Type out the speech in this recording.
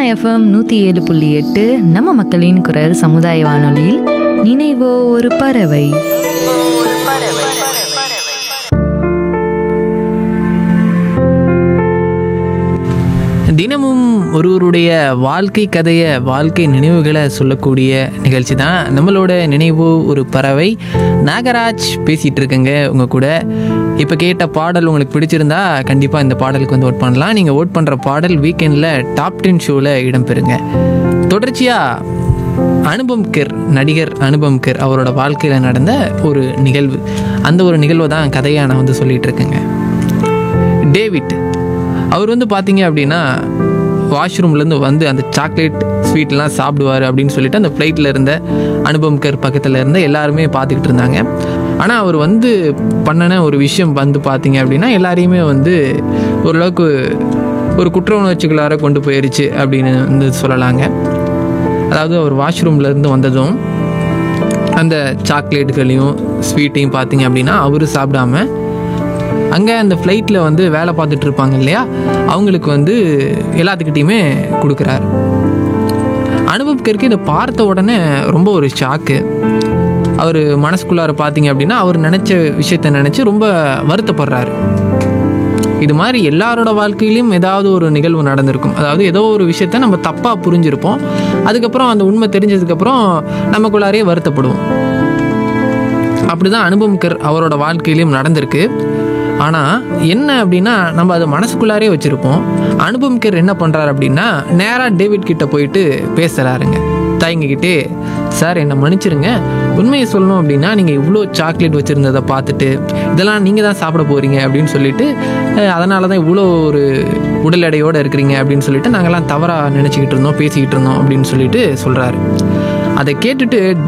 FM நூற்றி ஏழு புள்ளி எட்டு நம்ம மக்களின் குரல் சமுதாய வானொலியில் நினைவோ ஒரு பறவை தினமும் ஒருவருடைய வாழ்க்கை கதையை வாழ்க்கை நினைவுகளை சொல்லக்கூடிய நிகழ்ச்சி தான் நம்மளோட நினைவு ஒரு பறவை நாகராஜ் பேசிகிட்டு இருக்கேங்க உங்கள் கூட இப்போ கேட்ட பாடல் உங்களுக்கு பிடிச்சிருந்தா கண்டிப்பாக இந்த பாடலுக்கு வந்து ஓட் பண்ணலாம் நீங்கள் ஓட் பண்ணுற பாடல் வீக்கெண்டில் டாப் டென் ஷோவில் இடம்பெறுங்க தொடர்ச்சியாக அனுபம் கெர் நடிகர் அனுபம் கெர் அவரோட வாழ்க்கையில் நடந்த ஒரு நிகழ்வு அந்த ஒரு நிகழ்வை தான் கதையாக நான் வந்து சொல்லிகிட்டு இருக்கேங்க டேவிட் அவர் வந்து பார்த்தீங்க அப்படின்னா வாஷ்ரூம்லேருந்து வந்து அந்த சாக்லேட் ஸ்வீட்லாம் சாப்பிடுவார் அப்படின்னு சொல்லிட்டு அந்த ஃப்ளைட்டில் இருந்த அனுபம் கர் பக்கத்தில் இருந்த எல்லாருமே பார்த்துக்கிட்டு இருந்தாங்க ஆனால் அவர் வந்து பண்ணின ஒரு விஷயம் வந்து பார்த்தீங்க அப்படின்னா எல்லாரையுமே வந்து ஓரளவுக்கு ஒரு குற்ற உணர்ச்சிகளார கொண்டு போயிருச்சு அப்படின்னு வந்து சொல்லலாங்க அதாவது அவர் வாஷ்ரூம்லேருந்து வந்ததும் அந்த சாக்லேட்டுகளையும் ஸ்வீட்டையும் பார்த்தீங்க அப்படின்னா அவர் சாப்பிடாம அங்கே அந்த ஃப்ளைட்டில் வந்து வேலை பார்த்துட்டு இருப்பாங்க இல்லையா அவங்களுக்கு வந்து எல்லாத்துக்கிட்டையுமே கொடுக்குறாரு அனுபவிக்கிறதுக்கு இதை பார்த்த உடனே ரொம்ப ஒரு ஷாக்கு அவர் மனசுக்குள்ளார பார்த்தீங்க அப்படின்னா அவர் நினச்ச விஷயத்த நினச்சி ரொம்ப வருத்தப்படுறாரு இது மாதிரி எல்லாரோட வாழ்க்கையிலையும் ஏதாவது ஒரு நிகழ்வு நடந்திருக்கும் அதாவது ஏதோ ஒரு விஷயத்த நம்ம தப்பாக புரிஞ்சிருப்போம் அதுக்கப்புறம் அந்த உண்மை தெரிஞ்சதுக்கப்புறம் நமக்குள்ளாரே வருத்தப்படுவோம் அப்படிதான் அனுபவிக்கர் அவரோட வாழ்க்கையிலையும் நடந்திருக்கு ஆனால் என்ன அப்படின்னா நம்ம அதை மனசுக்குள்ளாரே வச்சுருப்போம் அனுபவிக்கர் என்ன பண்ணுறாரு அப்படின்னா நேராக டேவிட் கிட்ட போயிட்டு பேசுகிறாருங்க தயங்கிக்கிட்டே சார் என்னை மன்னிச்சிருங்க உண்மையை சொல்லணும் அப்படின்னா நீங்கள் இவ்வளோ சாக்லேட் வச்சுருந்ததை பார்த்துட்டு இதெல்லாம் நீங்கள் தான் சாப்பிட போகிறீங்க அப்படின்னு சொல்லிட்டு அதனால தான் இவ்வளோ ஒரு உடல் எடையோடு இருக்கிறீங்க அப்படின்னு சொல்லிட்டு நாங்கள்லாம் தவறாக நினச்சிக்கிட்டு இருந்தோம் பேசிக்கிட்டு இருந்தோம் அப்படின்னு சொல்லிட்டு சொல்கிறாரு அதை கேட்டுட்டு